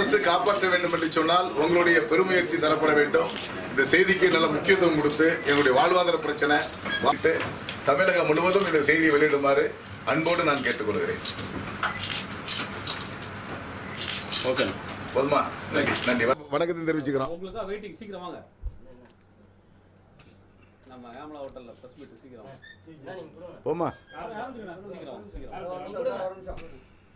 அரசு காப்பாற்ற வேண்டும் என்று சொன்னால் உங்களுடைய பெருமுயற்சி தரப்பட வேண்டும் இந்த செய்திக்கு நல்ல முக்கியத்துவம் கொடுத்து எங்களுடைய வாழ்வாதார பிரச்சனை வாய்த்து தமிழகம் முழுவதும் இந்த செய்தியை வெளியிடுமாறு அன்போடு நான் கேட்டுக்கொள்கிறேன் ஓகே போதுமா நன்றி நன்றி வணக்கத்தை தெரிவிச்சுக்கிறோம் உங்களுக்கா வெயிட்டிங் சீக்கிரம் வாங்க நம்ம ஏமலா ஹோட்டல்ல பிரஸ் மீட் சீக்கிரம் வாங்க. போமா சீக்கிரம் வாங்க, சீக்கிரம் வாங்க.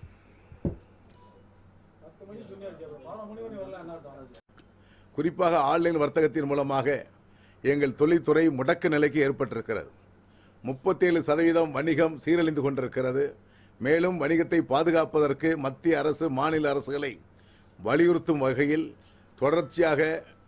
குறிப்பாக ஆன்லைன் வர்த்தகத்தின் மூலமாக எங்கள் தொழில்துறை முடக்க நிலைக்கு ஏற்பட்டிருக்கிறது முப்பத்தேழு சதவீதம் வணிகம் சீரழிந்து கொண்டிருக்கிறது மேலும் வணிகத்தை பாதுகாப்பதற்கு மத்திய அரசு மாநில அரசுகளை வலியுறுத்தும் வகையில் தொடர்ச்சியாக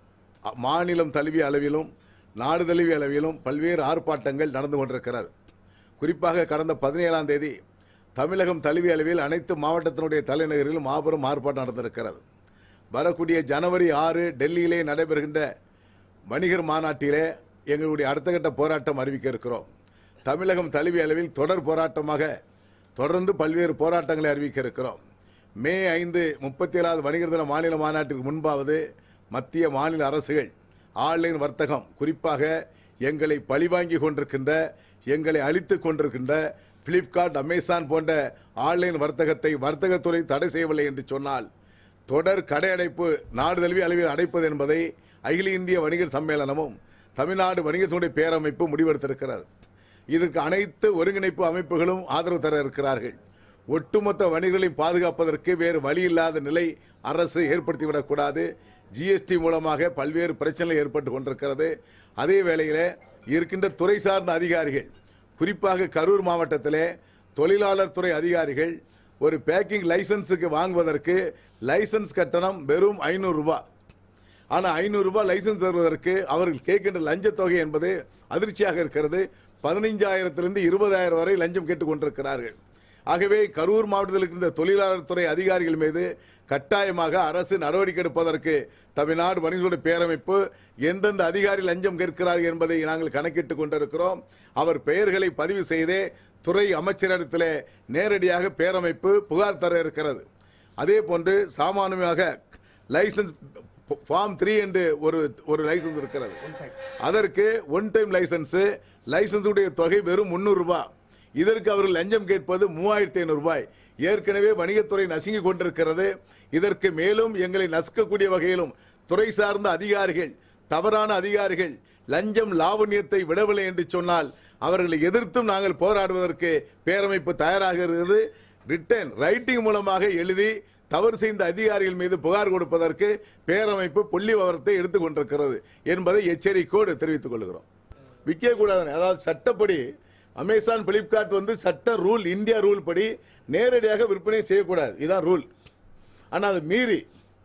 அ- மாநிலம் தழுவிய அளவிலும் நாடு தழுவிய அளவிலும் பல்வேறு ஆர்ப்பாட்டங்கள் நடந்து கொண்டிருக்கிறது குறிப்பாக கடந்த பதினேழாம் தேதி தமிழகம் தழுவிய அளவில் அனைத்து மாவட்டத்தினுடைய தலைநகரிலும் மாபெரும் ஆர்ப்பாட்டம் நடந்திருக்கிறது வரக்கூடிய ஜனவரி ஆறு டெல்லியிலே நடைபெறுகின்ற வணிகர் மாநாட்டிலே எங்களுடைய அடுத்த கட்ட போராட்டம் அறிவிக்க இருக்கிறோம் தமிழகம் தழுவிய அளவில் தொடர் போராட்டமாக தொடர்ந்து பல்வேறு போராட்டங்களை அறிவிக்க இருக்கிறோம் மே ஐந்து முப்பத்தி ஏழாவது வணிகர் தின மாநில மாநாட்டிற்கு முன்பாவது மத்திய மாநில அரசுகள் ஆன்லைன் வர்த்தகம் குறிப்பாக எங்களை பழிவாங்கி கொண்டிருக்கின்ற எங்களை அழித்துக் கொண்டிருக்கின்ற பிளிப்கார்ட் அமேசான் போன்ற ஆன்லைன் வர்த்தகத்தை வர்த்தகத்துறை தடை செய்யவில்லை என்று சொன்னால் தொடர் கடை அடைப்பு நாடு தழுவிய அளவில் அடைப்பது என்பதை அகில இந்திய வணிகர் சம்மேளனமும் தமிழ்நாடு வணிகத்துறை பேரமைப்பு முடிவெடுத்திருக்கிறது இதற்கு அனைத்து ஒருங்கிணைப்பு அமைப்புகளும் ஆதரவு தர இருக்கிறார்கள் ஒட்டுமொத்த வணிகர்களையும் பாதுகாப்பதற்கு வேறு வழி இல்லாத நிலை அரசு ஏற்படுத்திவிடக்கூடாது ஜிஎஸ்டி மூலமாக பல்வேறு பிரச்சனைகள் ஏற்பட்டு கொண்டிருக்கிறது அதே வேளையில் இருக்கின்ற துறை சார்ந்த அதிகாரிகள் குறிப்பாக கரூர் மாவட்டத்திலே தொழிலாளர் துறை அதிகாரிகள் ஒரு பேக்கிங் லைசன்ஸுக்கு வாங்குவதற்கு லைசன்ஸ் கட்டணம் வெறும் ஐநூறு ரூபாய் ஆனால் ஐநூறு ரூபாய் லைசன்ஸ் தருவதற்கு அவர்கள் கேட்கின்ற லஞ்ச தொகை என்பது அதிர்ச்சியாக இருக்கிறது பதினைஞ்சாயிரத்திலிருந்து இருபதாயிரம் வரை லஞ்சம் கேட்டுக் கொண்டிருக்கிறார்கள் ஆகவே கரூர் மாவட்டத்தில் இருக்கின்ற தொழிலாளர் துறை அதிகாரிகள் மீது கட்டாயமாக அரசு நடவடிக்கை எடுப்பதற்கு தமிழ்நாடு வணிகர்களுடைய பேரமைப்பு எந்தெந்த அதிகாரி லஞ்சம் கேட்கிறார்கள் என்பதை நாங்கள் கணக்கிட்டுக் கொண்டிருக்கிறோம் அவர் பெயர்களை பதிவு செய்தே துறை அமைச்சரிடத்திலே நேரடியாக பேரமைப்பு புகார் தர இருக்கிறது அதே போன்று சாமானியமாக லைசன்ஸ் ஃபார்ம் த்ரீ என்று ஒரு ஒரு லைசன்ஸ் இருக்கிறது அதற்கு ஒன் டைம் லைசன்ஸ் லைசன்ஸுடைய தொகை வெறும் முந்நூறு ரூபாய் இதற்கு அவர்கள் லஞ்சம் கேட்பது மூவாயிரத்தி ஐநூறு ரூபாய் ஏற்கனவே வணிகத்துறை நசுங்கி கொண்டிருக்கிறது இதற்கு மேலும் எங்களை நசுக்கக்கூடிய வகையிலும் துறை சார்ந்த அதிகாரிகள் தவறான அதிகாரிகள் லஞ்சம் லாவண்யத்தை விடவில்லை என்று சொன்னால் அவர்களை எதிர்த்தும் நாங்கள் போராடுவதற்கு பேரமைப்பு தயாராக இருக்கிறது ரிட்டன் ரைட்டிங் மூலமாக எழுதி தவறு செய்த அதிகாரிகள் மீது புகார் கொடுப்பதற்கு பேரமைப்பு புள்ளி விவரத்தை எடுத்துக் கொண்டிருக்கிறது என்பதை எச்சரிக்கையோடு தெரிவித்துக் கொள்கிறோம் விற்க கூடாது அதாவது சட்டப்படி அமேசான் பிளிப்கார்ட் வந்து சட்ட ரூல் இந்தியா ரூல் படி நேரடியாக விற்பனை செய்யக்கூடாது இதுதான் ரூல் ஆனால் அது மீறி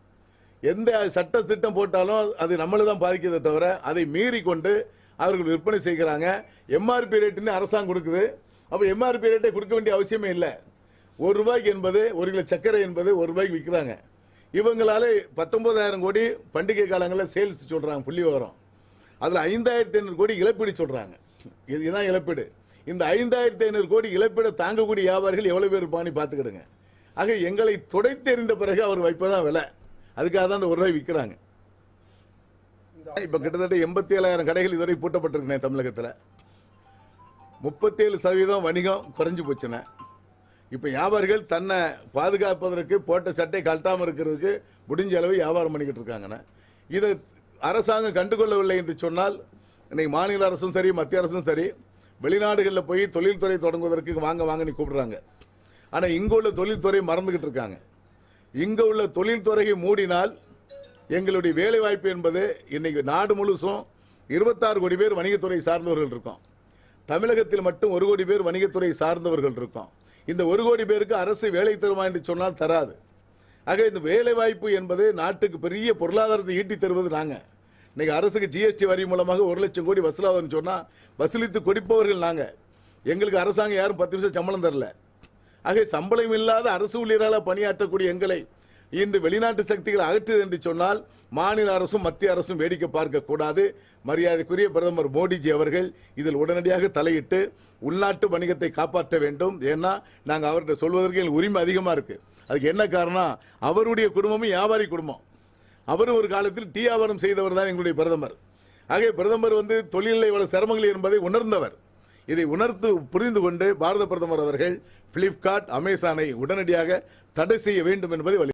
எந்த சட்ட திட்டம் போட்டாலும் அது நம்மளை தான் பாதிக்கிறதை தவிர அதை மீறி கொண்டு அவர்கள் விற்பனை செய்கிறாங்க எம்ஆர்பி ரேட்டுன்னு அரசாங்கம் கொடுக்குது அப்போ எம்ஆர்பி ரேட்டை கொடுக்க வேண்டிய அவசியமே இல்லை ஒரு ரூபாய்க்கு என்பது ஒரு கிலோ சர்க்கரை என்பது ஒரு ரூபாய்க்கு விற்கிறாங்க இவங்களால பத்தொன்பதாயிரம் கோடி பண்டிகை காலங்களில் சேல்ஸ் சொல்றாங்க புள்ளி விவரம் அதில் ஐந்தாயிரத்தி ஐநூறு கோடி இழப்பீடு சொல்றாங்க இது இதுதான் இழப்பீடு இந்த ஐந்தாயிரத்தி ஐநூறு கோடி இழப்பீடு தாங்கக்கூடிய வியாபாரிகள் எவ்வளவு பேர் இருப்பான்னு பார்த்துக்கிடுங்க ஆக எங்களை துடைத்தெறிந்த பிறகு அவர் வைப்பதான் விலை அதுக்காக தான் அந்த ஒரு ரூபாய் விற்கிறாங்க இப்ப கிட்டத்தட்ட எண்பத்தி ஏழாயிரம் கடைகள் இதுவரை பூட்டப்பட்டிருக்கேன் தமிழகத்தில் முப்பத்தேழு சதவீதம் வணிகம் குறைஞ்சு போச்சுண்ணே இப்போ வியாபாரிகள் தன்னை பாதுகாப்பதற்கு போட்ட சட்டை கழட்டாமல் இருக்கிறதுக்கு முடிஞ்ச அளவு வியாபாரம் பண்ணிக்கிட்டு இருக்காங்கண்ணே இதை அரசாங்கம் கண்டுகொள்ளவில்லை என்று சொன்னால் இன்னைக்கு மாநில அரசும் சரி மத்திய அரசும் சரி வெளிநாடுகளில் போய் தொழில்துறை தொடங்குவதற்கு வாங்க வாங்க நீ கூப்பிடுறாங்க ஆனால் இங்கே உள்ள தொழில்துறை மறந்துக்கிட்டு இருக்காங்க இங்கே உள்ள தொழில்துறையை மூடினால் எங்களுடைய வேலை வாய்ப்பு என்பது இன்னைக்கு நாடு முழுசும் இருபத்தாறு கோடி பேர் வணிகத்துறை சார்ந்தவர்கள் இருக்கோம் தமிழகத்தில் மட்டும் ஒரு கோடி பேர் வணிகத்துறை சார்ந்தவர்கள் இருக்கோம் இந்த ஒரு கோடி பேருக்கு அரசு வேலை தருமா என்று சொன்னால் தராது ஆக இந்த வேலை வாய்ப்பு என்பது நாட்டுக்கு பெரிய பொருளாதாரத்தை ஈட்டி தருவது நாங்க இன்னைக்கு அரசுக்கு ஜிஎஸ்டி வரி மூலமாக ஒரு லட்சம் கோடி வசூலாகுதுன்னு சொன்னா வசூலித்து கொடுப்பவர்கள் நாங்க எங்களுக்கு அரசாங்கம் யாரும் பத்து நிமிஷம் சம்பளம் தரல ஆக சம்பளம் இல்லாத அரசு ஊழியராக பணியாற்றக்கூடிய எங்களை இந்த வெளிநாட்டு சக்திகளை அகற்றுது என்று சொன்னால் மாநில அரசும் மத்திய அரசும் வேடிக்கை பார்க்க கூடாது மரியாதைக்குரிய பிரதமர் மோடிஜி அவர்கள் இதில் உடனடியாக தலையிட்டு உள்நாட்டு வணிகத்தை காப்பாற்ற வேண்டும் ஏன்னா நாங்கள் அவர்கிட்ட சொல்வதற்கு எங்களுக்கு உரிமை அதிகமாக இருக்கு அதுக்கு என்ன காரணம் அவருடைய குடும்பமும் வியாபாரி குடும்பம் அவரும் ஒரு காலத்தில் டீ வியாபாரம் செய்தவர் தான் எங்களுடைய பிரதமர் ஆகவே பிரதமர் வந்து தொழிலில் இவ்வளவு சிரமங்கள் என்பதை உணர்ந்தவர் இதை உணர்த்து புரிந்து கொண்டு பாரத பிரதமர் அவர்கள் பிளிப்கார்ட் அமேசானை உடனடியாக தடை செய்ய வேண்டும் என்பதை வலி